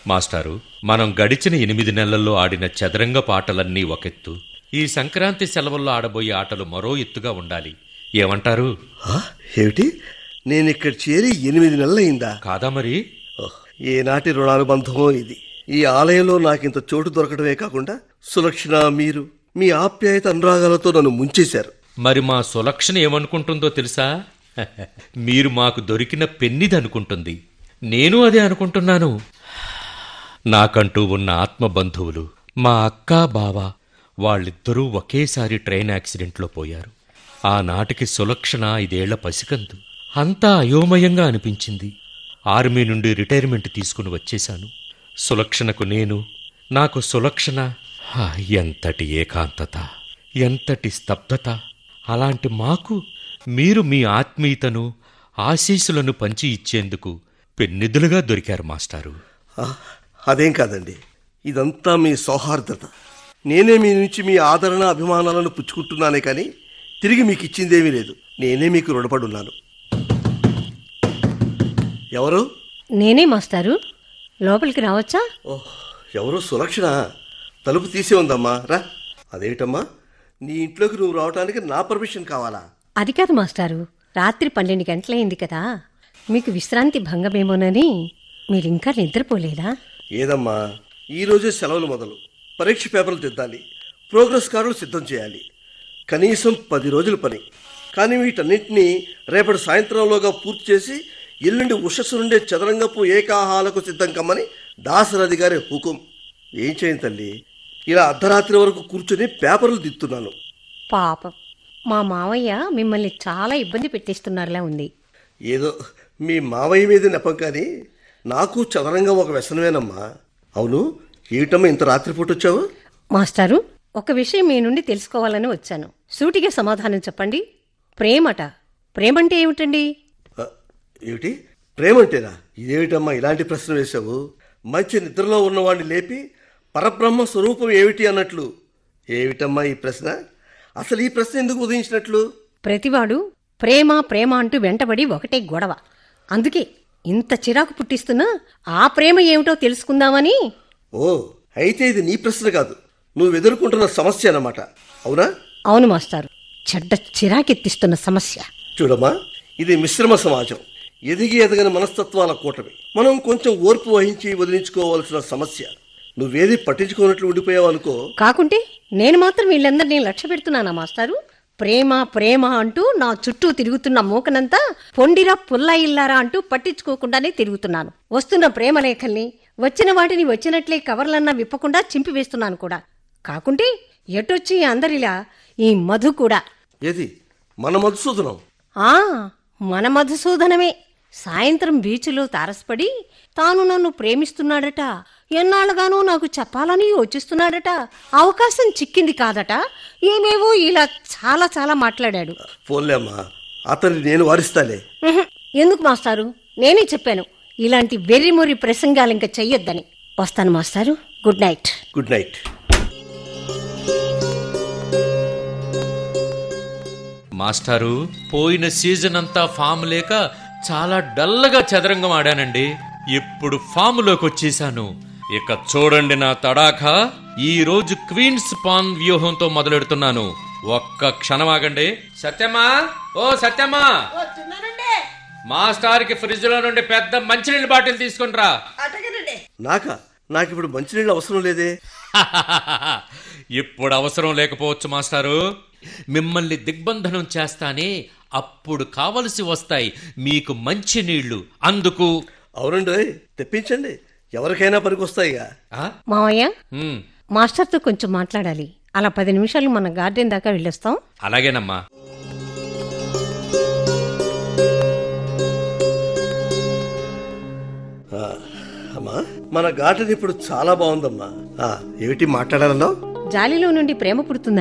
మాస్టారు మనం గడిచిన ఎనిమిది నెలల్లో ఆడిన చదరంగ పాటలన్నీ ఒకెత్తు ఈ సంక్రాంతి సెలవుల్లో ఆడబోయే ఆటలు మరో ఎత్తుగా ఉండాలి ఏమంటారు ఆ, ఏమిటి నేను ఇక్కడ చేరి ఎనిమిది నెలలయిందా కాదా మరి ఓహ్, ఏనాటి రుణానుబంధమో ఇది ఈ ఆలయంలో నాకింత చోటు దొరకడమే కాకుండా సులక్షణ మీరు మీ ఆప్యాయత అనురాగాలతో నన్ను ముంచేశారు మరి మా సులక్షణ ఏమనుకుంటుందో తెలుసా మీరు మాకు దొరికిన పెన్నిది అనుకుంటుంది నేను అదే అనుకుంటున్నాను నాకంటూ ఉన్న ఆత్మ బంధువులు మా అక్క బావ వాళ్ళిద్దరూ ఒకేసారి ట్రైన్ యాక్సిడెంట్లో పోయారు ఆనాటికి సులక్షణ ఐదేళ్ల పసికందు అంతా అయోమయంగా అనిపించింది ఆర్మీ నుండి రిటైర్మెంట్ తీసుకుని వచ్చేశాను సులక్షణకు నేను నాకు సులక్షణ హా, ఎంతటి ఏకాంతత ఎంతటి స్తబ్దత అలాంటి మాకు మీరు మీ ఆత్మీయతను ఆశీస్సులను పంచి ఇచ్చేందుకు పెన్నిధులుగా దొరికారు మాస్టారు ఆ, అదేం కాదండి ఇదంతా మీ సౌహార్దత నేనే మీ నుంచి మీ ఆదరణ అభిమానాలను పుచ్చుకుంటున్నానే కానీ తిరిగి మీకు ఇచ్చిందేమీ లేదు నేనే మీకు రుణపడున్నాను ఎవరు నేనే మాస్టారు లోపలికి రావచ్చా ఓహ్ ఎవరు సులక్షణ తలుపు తీసే ఉందమ్మా రా అదేమిటమ్మా నీ ఇంట్లోకి నువ్వు రావడానికి నా పర్మిషన్ కావాలా అది కాదు మాస్టారు రాత్రి పన్నెండు గంటలైంది కదా మీకు విశ్రాంతి భంగమేమోనని మీరింకా నిద్రపోలేదా ఏదమ్మా ఈ రోజే సెలవులు మొదలు పరీక్ష పేపర్లు దిద్దాలి ప్రోగ్రెస్ కార్డులు సిద్ధం చేయాలి కనీసం పది రోజుల పని కానీ వీటన్నింటినీ రేపటి సాయంత్రంలోగా పూర్తి చేసి ఎల్లుండి ఉషస్సు నుండే చదరంగపు ఏకాహాలకు సిద్ధం కమ్మని దాసరథి గారి హుకుం ఏం చేయను తల్లి ఇలా అర్ధరాత్రి వరకు కూర్చొని పేపర్లు దిద్దుతున్నాను పాపం మా మావయ్య మిమ్మల్ని చాలా ఇబ్బంది పెట్టేస్తున్నారులా ఉంది ఏదో మీ మావయ్య మీద నెపం కానీ నాకు చదరంగం ఒక వ్యసనమేనమ్మా అవును ఏమిటమ్మా ఇంత రాత్రిపూట వచ్చావు మాస్టారు ఒక విషయం మీ నుండి తెలుసుకోవాలని వచ్చాను సూటిగా సమాధానం చెప్పండి ప్రేమట ప్రేమంటే ఏమిటండి ఆ, ఏమిటి ప్రేమంటేనా ఇదేమిటమ్మా ఇలాంటి ప్రశ్న వేశావు మంచి నిద్రలో ఉన్నవాడిని లేపి పరబ్రహ్మ స్వరూపం ఏమిటి అన్నట్లు ఏమిటమ్మా ఈ ప్రశ్న అసలు ఈ ప్రశ్న ఎందుకు ఉదయించినట్లు ప్రతివాడు ప్రేమ ప్రేమ అంటూ వెంటబడి ఒకటే గొడవ అందుకే ఇంత చిరాకు పుట్టిస్తున్నా ఆ ప్రేమ ఏమిటో తెలుసుకుందామని ఓ అయితే ఇది నీ ప్రశ్న కాదు నువ్వు ఎదుర్కొంటున్న సమస్య అన్నమాట అవునా అవును మాస్టారు చెడ్డ చిరాకెత్తిస్తున్న సమస్య చూడమ్మా ఇది మిశ్రమ సమాజం ఎదిగి ఎదగని మనస్తత్వాల కూటమి మనం కొంచెం ఓర్పు వహించి వదిలించుకోవాల్సిన సమస్య నువ్వేది పట్టించుకోనట్లు ఉండిపోయావు అనుకో కాకుంటే నేను మాత్రం వీళ్ళందరినీ లక్ష్య పెడుతున్నానా మాస్టారు ప్రేమ ప్రేమ అంటూ నా చుట్టూ తిరుగుతున్న మూకనంతా పొండిరా పుల్లా ఇల్లారా అంటూ పట్టించుకోకుండానే తిరుగుతున్నాను వస్తున్న ప్రేమ లేఖల్ని వచ్చిన వాటిని వచ్చినట్లే కవర్లన్నా విప్పకుండా చింపివేస్తున్నాను కూడా కాకుంటే ఎటొచ్చి అందరిలా ఈ మధు కూడా ఏది మన మధుసూదనం ఆ మన మధుసూదనమే సాయంత్రం బీచ్లో తారసపడి తాను నన్ను ప్రేమిస్తున్నాడట ఎన్నాళ్ళుగానో నాకు చెప్పాలని యోచిస్తున్నాడట అవకాశం చిక్కింది కాదట ఏమేవో ఇలా చాలా చాలా మాట్లాడాడు ఫోన్లే అమ్మా అతన్ని నేను వారిస్తాలే ఉహుం, ఎందుకు మాస్టారు నేనే చెప్పాను ఇలాంటి వెర్రిమొరి ప్రసంగాలు ఇంకా చెయ్యొద్దని వస్తాను మాస్టారు గుడ్ నైట్ గుడ్ నైట్ మాస్టారు పోయిన సీజన్ అంతా ఫామ్ లేక చాలా డల్గా చదరంగం ఆడానండి ఇప్పుడు ఫామ్లోకి వచ్చేసాను ఇక చూడండి నా తడాఖా ఈ రోజు క్వీన్స్ పాన్ వ్యూహంతో మొదలెడుతున్నాను ఒక్క క్షణం ఆగండి సత్యమా ఓ సత్యమా మాస్టార్ కి ఫ్రిడ్జ్ లో నుండి పెద్ద మంచినీళ్ళ బాటిల్ తీసుకుని రా నాకా నాకు ఇప్పుడు మంచినీళ్ళు అవసరం లేదే ఇప్పుడు అవసరం లేకపోవచ్చు మాస్టారు మిమ్మల్ని దిగ్బంధనం చేస్తానే అప్పుడు కావలసి వస్తాయి మీకు మంచి నీళ్లు అందుకు అవునండి ఓయ్, తెప్పించండి ఎవరికైనా పనికొస్తాయిగా ఆ? మావయ్య ఉమ్, మాస్టర్తో కొంచెం మాట్లాడాలి అలా పది నిమిషాలు మన గార్డెన్ దాకా వెళ్ళొస్తాం అలాగేనమ్మా ఆ, అమ్మా మన గార్డెన్ ఇప్పుడు చాలా బాగుందమ్మా ఆ, ఏమిటి మాట్లాడాలన్నావు జాలిలో నుండి ప్రేమ పుడుతుంది